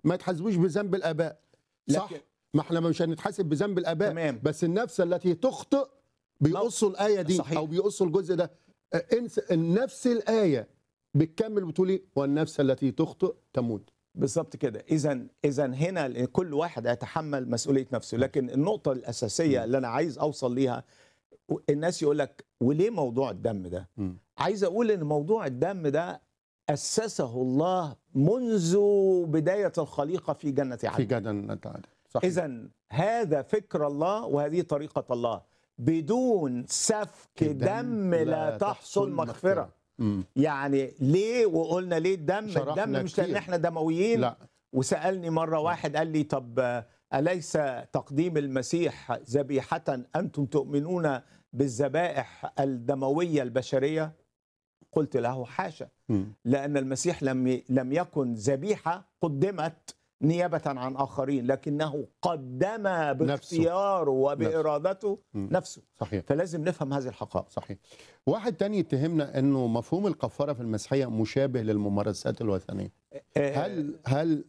ما يتحاسبوش بذنب الاباء صح لكن- ما احنا مش هنتحاسب بذنب الاباء تمام. بس النفس التي تخطئ بيقصوا الايه دي صحيح. او بيقصوا الجزء ده آه، انس نفس الايه بتكمل بتقول ايه والنفس التي تخطئ تموت بالظبط كده اذا اذا هنا كل واحد يتحمل مسؤوليه نفسه لكن النقطه الاساسيه اللي انا عايز اوصل ليها الناس يقول لك وليه موضوع الدم ده مم. عايز اقول ان موضوع الدم ده اسسه الله منذ بدايه الخليقه في جنه في عدن جدل تعالى صح اذا هذا فكر الله وهذه طريقه الله بدون سفك دم لا تحصل مغفره مم. يعني ليه وقلنا ليه الدم شرحنا الدم مش لان كتير. احنا دمويين لا وسالني مره واحد قال لي طب آه، اليس تقديم المسيح ذبيحه انتم تؤمنون بالذبائح الدمويه البشريه قلت له حاشا مم. لان المسيح لم ي- لم يكن ذبيحه قدمت نيابه عن اخرين لكنه قدم باختياره وبارادته مم. نفسه صحيح فلازم نفهم هذه الحقائق صحيح واحد تاني يتهمنا انه مفهوم الكفاره في المسيحيه مشابه للممارسات الوثنيه آه، هل هل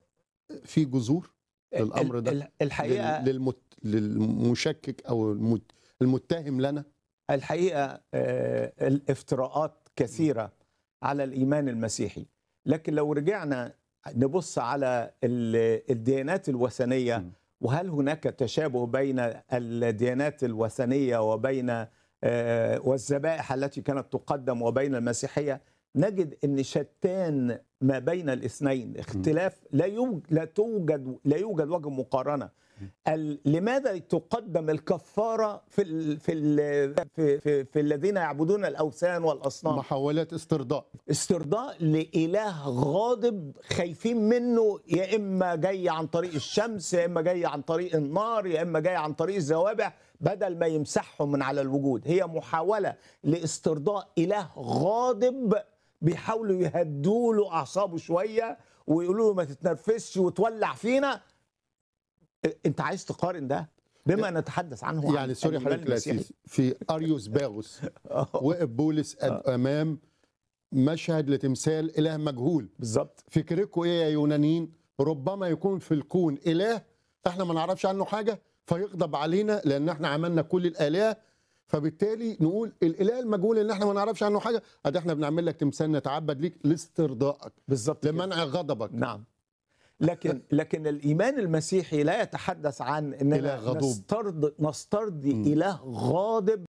في جذور للامر ده ال- ال- الحقيقه لل- للمت... للمشكك او المت... المتهم لنا الحقيقه آه، الافتراءات كثيره على الايمان المسيحي لكن لو رجعنا نبص على ال- الديانات الوثنيه م. وهل هناك تشابه بين الديانات الوثنيه وبين آه، والذبائح التي كانت تقدم وبين المسيحيه نجد ان شتان ما بين الاثنين اختلاف لا يوجد لا توجد لا يوجد وجه مقارنه ال- لماذا تقدم الكفاره في ال في ال في, في, في الذين يعبدون الاوثان والاصنام محاولات استرضاء استرضاء لإله غاضب خايفين منه يا إما جاي عن طريق الشمس يا إما جاي عن طريق النار يا إما جاي عن طريق الزوابع بدل ما يمسحهم من على الوجود هي محاولة لاسترضاء إله غاضب بيحاولوا يهدوا له أعصابه شوية ويقولوا له ما تتنرفزش وتولع فينا أنت عايز تقارن ده بما نتحدث عنه يعني عن سوري الإيمان حضرتك المسيحي. الاسيس في اريوس باغوس آه، وقف بولس أد- امام مشهد لتمثال اله مجهول بالظبط فكركم ايه يا يونانيين ربما يكون في الكون اله احنا ما نعرفش عنه حاجه فيغضب علينا لان احنا عملنا كل الالهه فبالتالي نقول الاله المجهول اللي احنا ما نعرفش عنه حاجه ادي احنا بنعمل لك تمثال نتعبد ليك لاسترضائك بالظبط كده. لمنع غضبك نعم لكن لكن الايمان المسيحي لا يتحدث عن إله اننا غضوب. نسترضي نسترضي مم. اله غاضب